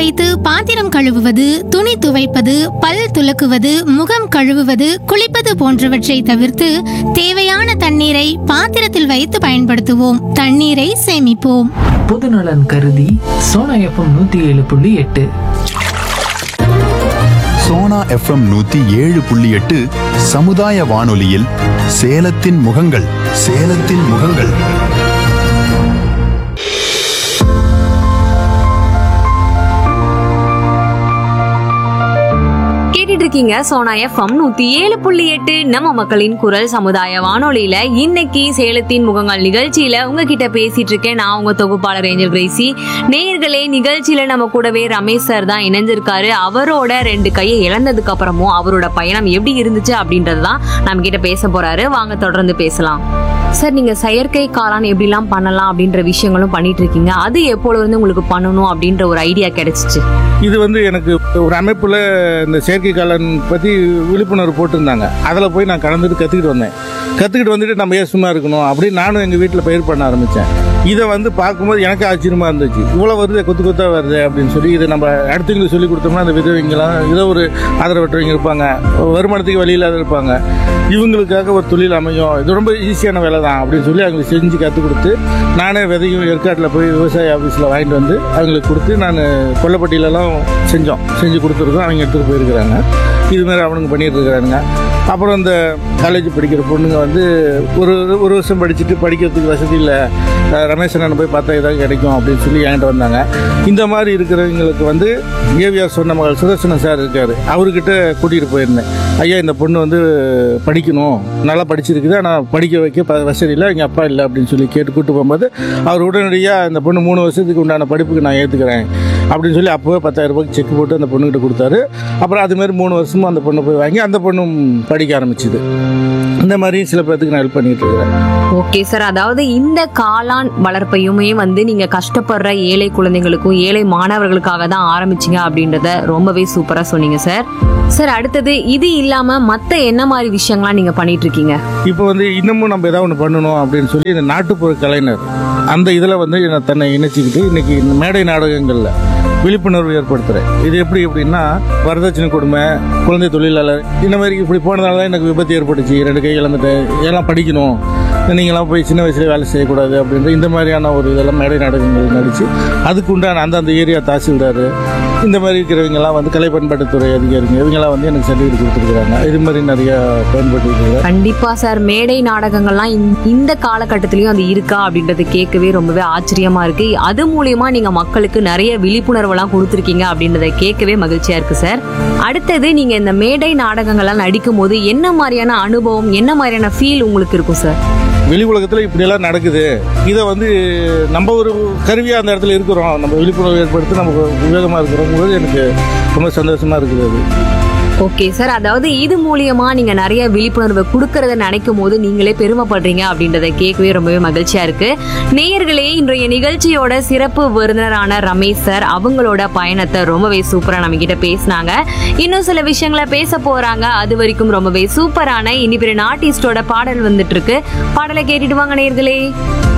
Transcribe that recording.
வைத்து பாத்திரம் கழுவுவது துணி துவைப்பது பல் துலக்குவது முகம் கழுவுவது குளிப்பது போன்றவற்றை தவிர்த்து தேவையான தண்ணீரை பாத்திரத்தில் வைத்து பயன்படுத்துவோம் தண்ணீரை சேமிப்போம் பொதுநலன் கருதி சோனா எஃப்எம் நூத்தி ஏழு புள்ளி எட்டு சோனா எஃப்எம் நூத்தி ஏழு புள்ளி எட்டு சமுதாய வானொலியில் சேலத்தின் முகங்கள் சேலத்தின் முகங்கள் கேட்டுட்டு இருக்கீங்க சோனா எஃப்எம் நூத்தி ஏழு புள்ளி எட்டு நம்ம மக்களின் குரல் சமுதாய வானொலியில இன்னைக்கு சேலத்தின் முகங்கள் நிகழ்ச்சியில உங்ககிட்ட பேசிட்டு இருக்கேன் நான் உங்க தொகுப்பாளர் ஏஞ்சல் கிரேசி நேயர்களே நிகழ்ச்சியில நம்ம கூடவே ரமேஷ் சார் தான் இணைஞ்சிருக்காரு அவரோட ரெண்டு கையை இழந்ததுக்கு அப்புறமும் அவரோட பயணம் எப்படி இருந்துச்சு அப்படின்றதுதான் நம்ம கிட்ட பேச போறாரு வாங்க தொடர்ந்து பேசலாம் சார் நீங்க செயற்கை காளான் எப்படிலாம் பண்ணலாம் அப்படின்ற விஷயங்களும் பண்ணிட்டு இருக்கீங்க அது எப்போல இருந்து உங்களுக்கு பண்ணணும் அப்படின்ற ஒரு ஐடியா கிடைச்சிச்சு இது வந்து எனக்கு ஒரு அமைப்பில் இந்த செயற்கை காலன் பற்றி விழிப்புணர்வு போட்டிருந்தாங்க அதில் போய் நான் கலந்துட்டு கற்றுக்கிட்டு வந்தேன் கற்றுக்கிட்டு வந்துட்டு நம்ம ஏன் சும்மா இருக்கணும் அப்படின்னு நானும் எங்கள் வீட்டில் பயிர் பண்ண ஆரம்பித்தேன் இதை வந்து பார்க்கும்போது எனக்கு ஆச்சரியமாக இருந்துச்சு இவ்வளோ வருது கொத்து கொத்தா வருது அப்படின்னு சொல்லி இதை நம்ம அடுத்தவங்களுக்கு சொல்லி கொடுத்தோம்னா அந்த விதவைங்களாம் ஏதோ ஒரு ஆதரவற்றவங்க இருப்பாங்க வருமானத்துக்கு வழி இல்லாத இருப்பாங்க இவங்களுக்காக ஒரு தொழில் அமையும் இது ரொம்ப ஈஸியான வேலை தான் அப்படின்னு சொல்லி அவங்களுக்கு செஞ்சு கற்றுக் கொடுத்து நானே விதையும் ஏற்காட்டில் போய் விவசாய ஆஃபீஸில் வாங்கிட்டு வந்து அவங்களுக்கு கொடுத்து நான் கொல்லப்பட்டியிலலாம் செஞ்சோம் செஞ்சு கொடுத்துருக்கோம் அவங்க எடுத்துகிட்டு போயிருக்கிறாங்க இது மாதிரி அவனுங்க பண்ணிட்டு இருக்கிறானுங்க அப்புறம் இந்த காலேஜ் படிக்கிற பொண்ணுங்க வந்து ஒரு ஒரு வருஷம் படிச்சுட்டு படிக்கிறதுக்கு வசதி இல்லை அஹ் ரமேஷ் அண்ணனை போய் பார்த்தா ஏதாவது கிடைக்கும் அப்படின்னு சொல்லி என்கிட்ட வந்தாங்க இந்த மாதிரி இருக்கிறவங்களுக்கு வந்து ஏவிஆர் சொன்ன மகள் சுதர்சனம் சார் இருக்கார் அவர்கிட்ட கூட்டிகிட்டு போயிருந்தேன் ஐயா இந்த பொண்ணு வந்து படிக்கணும் நல்லா படிச்சிருக்குது ஆனால் படிக்க வைக்க ப வசதி இல்லை எங்கள் அப்பா இல்லை அப்படின்னு சொல்லி கேட்டு கூட்டு போகும்போது அவர் உடனடியாக இந்த பொண்ணு மூணு வருஷத்துக்கு உண்டான படிப்புக்கு நான் ஏற்றுக்கிறேன் அப்படின்னு சொல்லி அப்போவே பத்தாயிரம் ரூபாய்க்கு செக் போட்டு அந்த பொண்ணுகிட்ட கொடுத்தாரு அப்புறம் அது மாதிரி மூணு வருஷமும் அந்த பொண்ணு போய் வாங்கி அந்த பொண்ணும் படிக்க ஆரம்பிச்சுது இந்த மாதிரி சில பேர்த்துக்கு நான் ஹெல்ப் பண்ணிட்டு இருக்கிறேன் ஓகே சார் அதாவது இந்த காளான் வளர்ப்பையுமே வந்து நீங்க கஷ்டப்படுற ஏழை குழந்தைங்களுக்கும் ஏழை மாணவர்களுக்காக தான் ஆரம்பிச்சீங்க அப்படின்றத ரொம்பவே சூப்பரா சொன்னீங்க சார் சார் அடுத்தது இது இல்லாம மத்த என்ன மாதிரி விஷயங்கள்லாம் நீங்க பண்ணிட்டு இருக்கீங்க இப்போ வந்து இன்னமும் நம்ம ஏதாவது ஒன்று பண்ணணும் அப்படின்னு சொல்லி இந்த நாட்டுப்புற கலைஞர் அந்த இதில் வந்து நான் தன்னை இணைச்சிக்கிட்டு இன்னைக்கு இந்த மேடை நாடகங்களில் விழிப்புணர்வு ஏற்படுத்துகிறேன் இது எப்படி எப்படின்னா வரதட்சணை கொடுமை குழந்தை தொழிலாளர் இந்த மாதிரி இப்படி போனதால தான் எனக்கு விபத்து ஏற்பட்டுச்சு ரெண்டு கை இழந்துட்டேன் எல்லாம் படிக்கணும் நீங்களாம் போய் சின்ன வயசுல வேலை செய்யக்கூடாது அப்படின்ற இந்த மாதிரியான ஒரு இதெல்லாம் மேடை நாடகங்கள் நடித்து அதுக்கு உண்டான அந்தந்த ஏரியா தாசில்தார் இந்த மாதிரி இருக்கிறவங்கலாம் வந்து கலை பண்பாட்டுத்துறை அதிகாரிங்க இவங்கெல்லாம் வந்து எனக்கு சர்டிஃபிகேட் கொடுத்துருக்குறாங்க இது மாதிரி நிறைய பயன்பட்டு இருக்கிறேன் கண்டிப்பா சார் மேடை நாடகங்கள்லாம் இந்த- இந்த காலகட்டத்திலயும் அது இருக்கா அப்படின்றது கேட்கவே ரொம்பவே ஆச்சரியமா இருக்கு அது மூலியமா நீங்க மக்களுக்கு நிறைய விழிப்புணர்வெல்லாம் கொடுத்துருக்கீங்க அப்படின்றத கேட்கவே மகிழ்ச்சியா இருக்கு சார் அடுத்தது நீங்க இந்த மேடை நாடகங்கள்லாம் நடிக்கும் போது என்ன மாதிரியான அனுபவம் என்ன மாதிரியான ஃபீல் உங்களுக்கு இருக்கும் சார் வெளி உலகத்தில் இப்படியெல்லாம் நடக்குது இதை வந்து நம்ம ஒரு கருவியாக அந்த இடத்துல இருக்கிறோம் நம்ம விழிப்புணர்வு ஏற்படுத்தி நம்ம விவேகமாக இருக்கிறோம் போது எனக்கு ரொம்ப சந்தோஷமாக இருக்குது அது ஓகே சார் அதாவது இது மூலியமா நீங்க நிறைய விழிப்புணர்வை கொடுக்கறத நினைக்கும் போது நீங்களே பெருமைப்படுறீங்க அப்படின்றத கேட்கவே ரொம்பவே மகிழ்ச்சியா இருக்கு நேயர்களே இன்றைய நிகழ்ச்சியோட சிறப்பு விருந்தினரான ரமேஷ் சார் அவங்களோட பயணத்தை ரொம்பவே சூப்பரா நம்ம கிட்ட பேசினாங்க இன்னும் சில விஷயங்களை பேச போறாங்க அது வரைக்கும் ரொம்பவே சூப்பரான இனி பெரிய ஆர்டிஸ்டோட பாடல் வந்துட்டு இருக்கு பாடலை கேட்டுட்டு வாங்க நேயர்களே